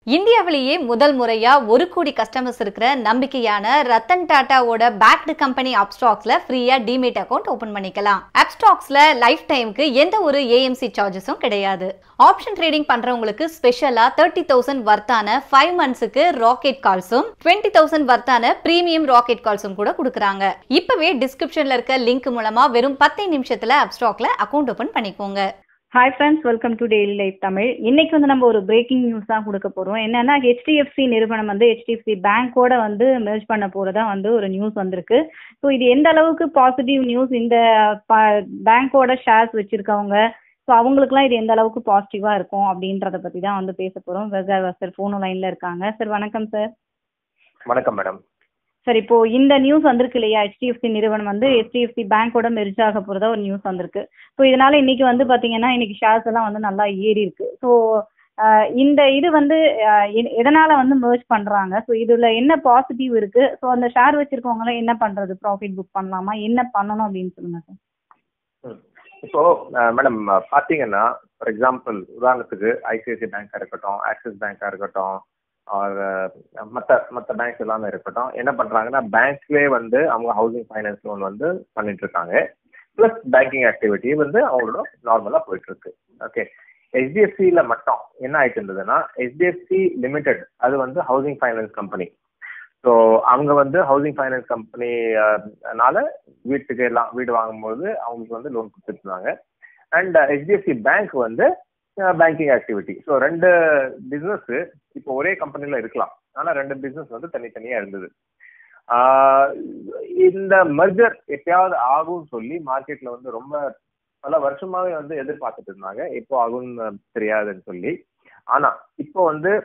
இந்தியாவிலேயே முதல் முறையா ஒரு கோடி கஸ்டமர்ஸ் இருக்கிற நம்பிக்கையான ரத்தன் டாட்டாவோட பேக்டு கம்பெனி அப்ஸ்டாக்ஸ்ல ஃப்ரீயா டிமேட் அக்கௌண்ட் ஓபன் பண்ணிக்கலாம் அப்ஸ்டாக்ஸ்ல லைஃப் டைமுக்கு எந்த ஒரு ஏஎம்சி சார்ஜஸும் கிடையாது ஆப்ஷன் ட்ரேடிங் பண்றவங்களுக்கு ஸ்பெஷலா தேர்ட்டி தௌசண்ட் வர்த்தான ஃபைவ் மந்த்ஸுக்கு ராக்கெட் கால்ஸும் டுவெண்ட்டி தௌசண்ட் வர்த்தான பிரீமியம் ராக்கெட் கால்ஸும் கூட கொடுக்குறாங்க இப்பவே டிஸ்கிரிப்ஷன்ல இருக்க லிங்க் மூலமா வெறும் பத்து நிமிஷத்துல அப்ஸ்டாக்ல அக்கௌண்ட் ஓபன் பண்ணிக்கோங்க hi friends welcome to daily life Tamil இன்னைக்கு வந்து நம்ம ஒரு பிரேக்கிங் நியூஸ் தான் கொடுக்க போகிறோம் என்னன்னா ஹெச்டிஎஃப்சி நிறுவனம் வந்து ஹெச்டிஎஃப்சி பேங்க்கோட வந்து மெர்ஜ் பண்ண போகிறதா வந்து ஒரு நியூஸ் வந்திருக்கு ஸோ இது எந்த அளவுக்கு பாசிட்டிவ் நியூஸ் இந்த பேங்க்கோட ஷேர்ஸ் வச்சுருக்கவங்க ஸோ அவங்களுக்குலாம் இது எந்த அளவுக்கு பாசிட்டிவாக இருக்கும் அப்படின்றத பற்றி தான் வந்து பேச போகிறோம் வெர்கா சார் ஃபோன் லைனில் இருக்காங்க சார் வணக்கம் சார் வணக்கம் மேடம் சார் இப்போ இந்த நியூஸ் வந்திருக்கு இல்லையா ஹெச்டிஎஃப்சி நிறுவனம் வந்து ஹெச்டிஎஃப்சி பேங்க்கோட மெர்ஜ் ஆக போகிறதா ஒரு நியூஸ் வந்திருக்கு ஸோ இதனால இன்னைக்கு வந்து பார்த்தீங்கன்னா இன்னைக்கு ஷேர்ஸ் எல்லாம் வந்து நல்லா ஏறி இருக்கு ஸோ இந்த இது வந்து அஹ், எ- எதனால வந்து மெர்ஜ் பண்றாங்க ஸோ இதுல என்ன பாசிட்டிவ் இருக்கு ஸோ அந்த ஷேர் வச்சிருக்கவங்களாம் என்ன பண்றது ப்ராஃபிட் புக் பண்ணலாமா என்ன பண்ணணும் அப்படின்னு சொல்லுங்க சார் ம். இப்போ மேடம் பார்த்தீங்கன்னா ஃபார் எக்ஸாம்பிள் உதாரணத்துக்கு ஐசிஐசி பேங்காக இருக்கட்டும் ஆக்சிஸ் பேங்காக இருக்கட்டும் மற்ற மற்ற பேங்க்ஸ் எல்லாமே இருக்கட்டும் என்ன பண்ணுறாங்கன்னா பேங்க்லேயே வந்து அவங்க ஹவுசிங் ஃபைனான்ஸ் லோன் வந்து பண்ணிட்டு இருக்காங்க ப்ளஸ் பேங்கிங் ஆக்டிவிட்டி வந்து அவங்களோட நார்மலாக போயிட்டு இருக்கு ஓகே ஹெச்டிஎஃப்சியில் மட்டும் என்ன ஆயிட்டு இருந்ததுன்னா ஹெச்டிஎஃப்சி லிமிடெட் அது வந்து ஹவுசிங் ஃபைனான்ஸ் கம்பெனி ஸோ அவங்க வந்து ஹவுசிங் ஃபைனான்ஸ் கம்பெனினால வீட்டுக்கு எல்லாம் வீடு வாங்கும்போது அவங்களுக்கு வந்து லோன் கொடுத்துருந்தாங்க அண்ட் ஹெச்டிஎஃப்சி பேங்க் வந்து பேங்கிங் ஆக்டிவிட்டி ஸோ ரெண்டு பிஸ்னஸ் இப்போ ஒரே கம்பெனியில் இருக்கலாம் ஆனால் ரெண்டு பிஸ்னஸ் வந்து தனித்தனியாக இருந்தது ஆஹ் இந்த மர்ஜர் எப்பயாவது ஆகும்னு சொல்லி மார்க்கெட்ல வந்து ரொம்ப பல வருஷமாவே வந்து எதிர்பார்த்துட்டு இருந்தாங்க இப்போ ஆகும்னு தெரியாதுன்னு சொல்லி ஆனா இப்போ வந்து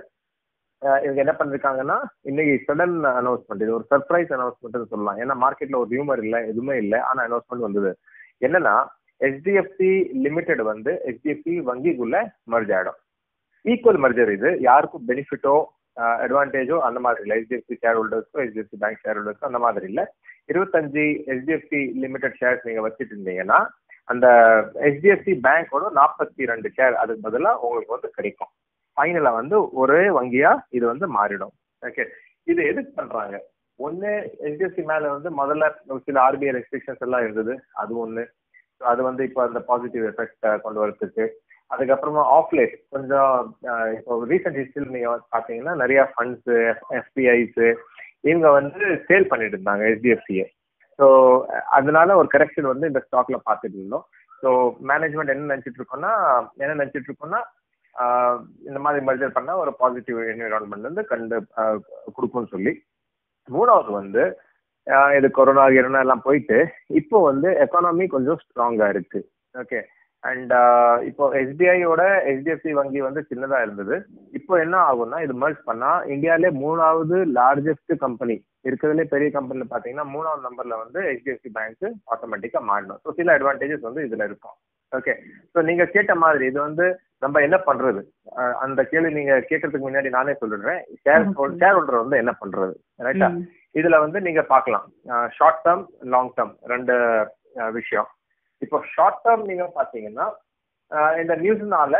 அஹ் இவங்க என்ன பண்ணிருக்காங்கன்னா இன்னைக்கு சடன் அனௌன்ஸ்மெண்ட் இது ஒரு சர்ப்ரைஸ் அனௌன்ஸ்மெண்ட் சொல்லலாம் ஏன்னா மார்க்கெட்ல ஒரு ஹியூமர் இல்லை எதுவுமே இல்லை ஆனா அனௌன்ஸ்மெண்ட் வந்தது என்னன்னா ஹெச்டிஎஃப்சி லிமிடெட் வந்து ஹெச்டிஎஃப்சி வங்கிக்குள்ள மர்ஜ் ஆயிடும் ஈக்குவல் மர்ஜர் இது யாருக்கும் பெனிஃபிட்டோ அட்வான்டேஜோ அந்த மாதிரி இல்லை ஹெச்டிஎஃப்சி ஷேர் ஹோல்டர்ஸ்க்கோ ஹெச்டிஎஃப்சி பேங்க் ஷேர் ஹோல்டர்ஸ்க்கோ அந்த மாதிரி இல்லை இருபத்தஞ்சு ஹெச்டிஎஃப்சி லிமிடெட் ஷேர்ஸ் நீங்க வச்சுட்டு இருந்தீங்கன்னா அந்த ஹெச்டிஎஃப்சி பேங்கோட நாற்பத்தி ரெண்டு ஷேர் அதுக்கு பதிலாக உங்களுக்கு வந்து கிடைக்கும் ஃபைனலா வந்து ஒரே வங்கியா இது வந்து மாறிடும் ஓகே இது எதுக்கு பண்றாங்க ஒண்ணு ஹெச்டிஎஃப்சி மேல வந்து முதல்ல ஒரு சில ஆர்பிஐ ரெஸ்ட்ரிக்ஷன்ஸ் எல்லாம் இருந்தது அது ஒண்ணு So அது வந்து இப்போ அந்த பாசிட்டிவ் எஃபெக்ட் கொண்டு வரதுக்கு அதுக்கப்புறமா ஆஃப்லேட் கொஞ்சம் அஹ், இப்போ ரீசெண்ட் ஹிஸ்டரியில் நீங்க வந்து பாத்தீங்கன்னா நிறைய ஃபண்ட்ஸ் எஃபிஐஸ் இவங்க வந்து சேல் பண்ணிட்டு இருந்தாங்க ஹெச்டிஎஃப்சியை ஸோ அதனால ஒரு கரெக்ஷன் வந்து இந்த ஸ்டாக்ல பார்த்துட்டு இருந்தோம் ஸோ மேனேஜ்மெண்ட் என்ன நினைச்சிட்டு இருக்கோம்னா என்ன நினைச்சிட்டு இருக்கோம்னா ஆஹ் இந்த மாதிரி மர்ஜர் பண்ணா ஒரு பாசிட்டிவ் என்விரான்மெண்ட் வந்து கண்டு ஆஹ் கொடுக்கும்னு சொல்லி மூணாவது வந்து ஆஹ் இது கொரோனா கிரோனா எல்லாம் போயிட்டு இப்போ வந்து எக்கானமி கொஞ்சம் ஸ்ட்ராங்கா இருக்கு ஓகே அண்ட் இப்போ எஸ்பிஐயோட ஹெச்டிஎஃப்சி வங்கி வந்து சின்னதா இருந்தது இப்போ என்ன ஆகும்னா இது மர்ஜ் பண்ணா இந்தியாவிலே மூணாவது லார்ஜஸ்ட் கம்பெனி இருக்கிறதுலே பெரிய கம்பெனில பாத்தீங்கன்னா மூணாவது நம்பர்ல வந்து ஹெச்டிஎஃப்சி பேங்க் ஆட்டோமேட்டிக்கா மாறிடும் ஸோ சில அட்வான்டேஜஸ் வந்து இதுல இருக்கும் ஓகே ஸோ நீங்க கேட்ட மாதிரி இது வந்து நம்ம என்ன பண்றது அஹ் அந்த கேள்வி நீங்க கேட்கறதுக்கு முன்னாடி நானே சொல்லிடுறேன் ஷேர் ஷேர் ஹோல்டர் வந்து என்ன பண்றது ரைட்டா ம். இதுல வந்து நீங்க பார்க்கலாம் ஷார்ட் டேர்ம் லாங் டேர்ம் ரெண்டு அஹ், விஷயம் இப்போ ஷார்ட் டேர்ம் நீங்க பாத்தீங்கன்னா அஹ், இந்த நியூஸ்னால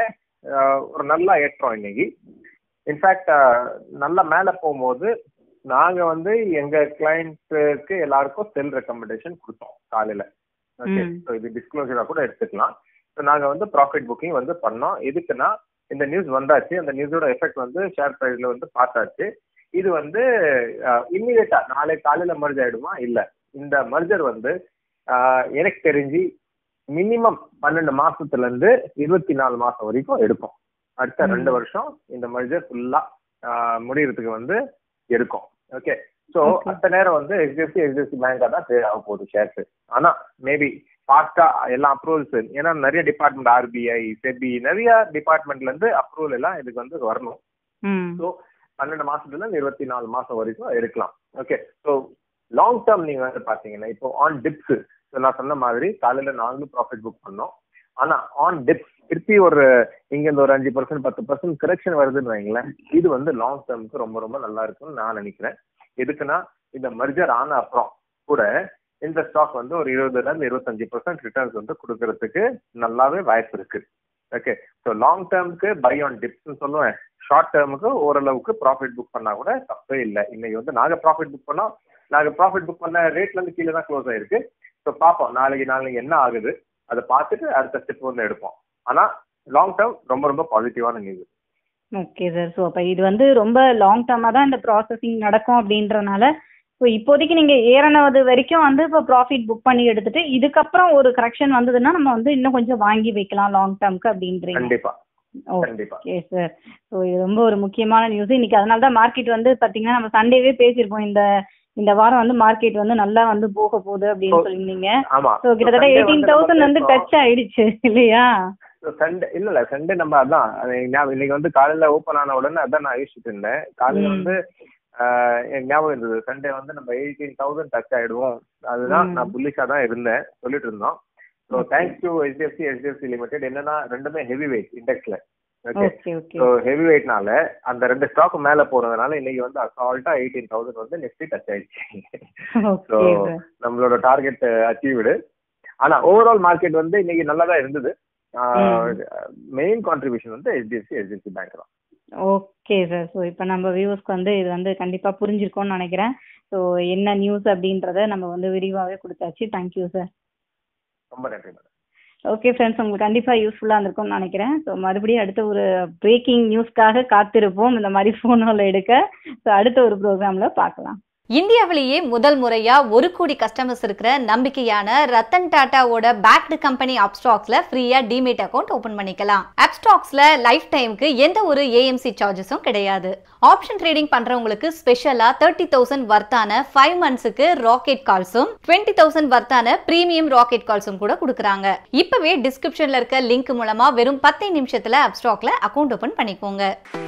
ஒரு நல்ல ஏற்றம் இன்னைக்கு இன்ஃபேக்ட் நல்லா மேல போகும்போது நாங்க வந்து எங்க கிளைண்ட்டுக்கு எல்லாருக்கும் செல் ரெக்கமெண்டேஷன் கொடுத்தோம் காலையில ஓகே ம். ஸோ இது டிஸ்க்ளோசரா கூட எடுத்துக்கலாம் ஸோ நாங்க வந்து ப்ராஃபிட் புக்கிங் வந்து பண்ணோம் எதுக்குன்னா இந்த நியூஸ் வந்தாச்சு அந்த நியூஸோட எஃபெக்ட் வந்து ஷேர் ப்ரைஸ்ல வந்து பார்த்தாச்சு இது வந்து இம்மிடியட்டா நாளை காலையில மர்ஜ் ஆயிடுமா இல்ல இந்த மர்ஜர் வந்து ஆஹ், எனக்கு தெரிஞ்சு மினிமம் பன்னெண்டு மாசத்துல இருந்து இருபத்தி நாலு மாசம் வரைக்கும் எடுக்கும் அடுத்த ம். ரெண்டு வருஷம் இந்த மர்ஜர் ஃபுல்லா முடியறதுக்கு வந்து எடுக்கும் ஓகே ஸோ Okay. அந்த நேரம் வந்து ஹெச்டிஎஃப்சி ஹெச்டிஎஃப்சி பேங்கா தான் ட்ரேட் ஆக போகுது ஷேர்ஸ் ஆனா மேபி ஃபாஸ்டா எல்லா அப்ரூவல்ஸ் ஏன்னா நிறைய டிபார்ட்மெண்ட் ஆர்பிஐ செபி நிறைய டிபார்ட்மெண்ட்ல இருந்து அப்ரூவல் எல்லாம் இதுக்கு வந்து வரணும் ம். ஸோ பன்னெண்டு மாசத்துல இருந்து இருபத்தி நாலு மாசம் வரைக்கும் எடுக்கலாம் ஓகே ஸோ லாங் டேர்ம் நீங்க வந்து பாத்தீங்கன்னா இப்போ ஆன் டிப்ஸ் நான் சொன்ன மாதிரி காலையில நாங்களும் ப்ராஃபிட் புக் பண்ணோம் ஆனா ஆன் டிப்ஸ் திருப்பி ஒரு இங்க இந்த ஒரு அஞ்சு பர்சன்ட் பத்து பர்சன்ட் கரெக்ஷன் வருதுன்னு வைங்களேன் இது வந்து லாங் டேர்முக்கு ரொம்ப ரொம்ப நல்லா இருக்கும்னு நான் நினைக்கிறேன் எதுக்குன்னா இந்த மர்ஜர் ஆன அப்புறம் கூட இந்த ஸ்டாக் வந்து ஒரு இருபதுல இருந்து இருபத்தஞ்சு பர்சன்ட் ரிட்டர்ன்ஸ் வந்து கொடுக்கறதுக்கு நல்லாவே வாய்ப்பு இருக்கு ஓகே ஸோ லாங் டேர்முக்கு பை ஆன் டிப்ஸ்னு சொல்லுவேன் ஷார்ட் டேர்முக்கு ஓரளவுக்கு ப்ராஃபிட் புக் பண்ணா கூட தப்பே இல்லை இன்னைக்கு வந்து நாங்க ப்ராஃபிட் புக் பண்ணோம் நாங்க ப்ராஃபிட் புக் பண்ண ரேட்ல இருந்து கீழே தான் க்ளோஸ் ஆயிருக்கு ஸோ பார்ப்போம் நாளைக்கு நாளைக்கு என்ன ஆகுது அதை பார்த்துட்டு அடுத்த ஸ்டெப் வந்து எடுப்போம் ஆனா லாங் டேர்ம் ரொம்ப ரொம்ப பாசிட்டிவான நியூஸ் ஓகே சார் ஸோ அப்போ இது வந்து ரொம்ப லாங் டேர்மாக தான் இந்த ப்ராசஸிங் நடக்கும் அப்படின்றனால ஸோ இப்போதைக்கு நீங்கள் ஏறினது வரைக்கும் வந்து இப்போ ப்ராஃபிட் புக் பண்ணி எடுத்துட்டு இதுக்கப்புறம் ஒரு கரெக்ஷன் வந்ததுன்னா நம்ம வந்து இன்னும் கொஞ்சம் வாங்கி வைக்கலாம் லாங் டேர்ம்க்கு அப்படின்றீங்க கண்டிப்பா ஓகே கண்டிப்பா சார் ஸோ இது ரொம்ப ஒரு முக்கியமான நியூஸ் இன்னைக்கு அதனால தான் மார்க்கெட் வந்து பார்த்தீங்கன்னா நம்ம சண்டேவே பேசியிருப்போம் இந்த இந்த வாரம் வந்து மார்க்கெட் வந்து நல்லா வந்து போக போகுது அப்படின்னு ஓ. சொல்லியிருந்தீங்க ஆமா ஸோ கிட்டத்தட்ட எயிட்டீன் தௌசண்ட் வந்து டச் ஆயிடுச்சு இல்லையா சண்டே இல்ல இல்ல சண்டே நம்ம அதான் அது ஞாபகம் இன்னைக்கு வந்து காலையில ஓப்பன் ஆன உடனே அதான் நான் யோசிச்சுட்டு இருந்தேன் காலையில ம். வந்து ஆஹ், எனக்கு ஞாபகம் இருந்தது சண்டே வந்து நம்ம எயிட்டீன் தௌசண்ட் டச் ஆயிடுவோம் அதுதான் ம். நான் புல்லிஷா தான் இருந்தேன் சொல்லிட்டு இருந்தோம் so thanks to HDFC HDFC limited என்னன்னா ரெண்டுமே ஹெவி வெயிட் இண்டெக்ஸ்ல okay okay okay so heavy வெயிட்னால அந்த ரெண்டு ஸ்டாக் மேல போறதுனால இன்னைக்கு வந்து அசால்ட்டா எயிட்டீன் தௌசண்ட் வந்து நெக்ஸ்ட் டச் ஆயிடுச்சு ஸோ ஓகே சார் நம்மளோட டார்கெட் அச்சீவ்டு ஆனா ஓவரால் மார்க்கெட் வந்து இன்னைக்கு நல்லா தான் இருந்தது மெயின் கான்ட்ரிபியூஷன் வந்து ஹெச்டிஎஃப்சி ஹெச்டிஎஃப்சி பேங்க் தான் ஓகே சார் ஸோ இப்போ நம்ம வியூவர்ஸ்க்கு வந்து இது வந்து கண்டிப்பாக புரிஞ்சிருக்கும்னு நினைக்கிறேன் ஸோ என்ன நியூஸ் அப்படின்றத நம்ம வந்து விரிவாகவே கொடுத்தாச்சு தேங்க்யூ சார் ரொம்ப நன்றி மேடம் ஓகே ஃப்ரெண்ட்ஸ் உங்களுக்கு கண்டிப்பாக யூஸ்ஃபுல்லாக இருந்திருக்கும்னு நினைக்கிறேன் ஸோ மறுபடியும் அடுத்த ஒரு பிரேக்கிங் நியூஸ்க்காக காத்திருப்போம் இந்த மாதிரி ஃபோனில் எடுக்க ஸோ அடுத்த ஒரு ப்ரோக்ராமில் பார்க்கலாம் இந்தியாவிலேயே முதல் முறையா ஒரு கோடி கஸ்டமர்ஸ் இருக்கிற நம்பிக்கையான ரத்தன் டாட்டாவோட பேக்டு கம்பெனி அப்ஸ்டாக்ஸ்ல ஃப்ரீயா டிமேட் அக்கௌண்ட் ஓபன் பண்ணிக்கலாம் அப்ஸ்டாக்ஸ்ல லைஃப் டைமுக்கு எந்த ஒரு ஏஎம்சி சார்ஜஸும் கிடையாது ஆப்ஷன் ட்ரேடிங் பண்றவங்களுக்கு ஸ்பெஷலா தேர்ட்டி தௌசண்ட் வர்த்தான ஃபைவ் மந்த்ஸுக்கு ராக்கெட் கால்ஸும் டுவெண்ட்டி தௌசண்ட் வர்த்தான பிரீமியம் ராக்கெட் கால்ஸும் கூட கொடுக்குறாங்க இப்பவே டிஸ்கிரிப்ஷன்ல இருக்க லிங்க் மூலமா வெறும் பத்து நிமிஷத்துல அப்ஸ்டாக்ல அக்கௌண்ட் ஓபன் பண்ணிக்கோங்க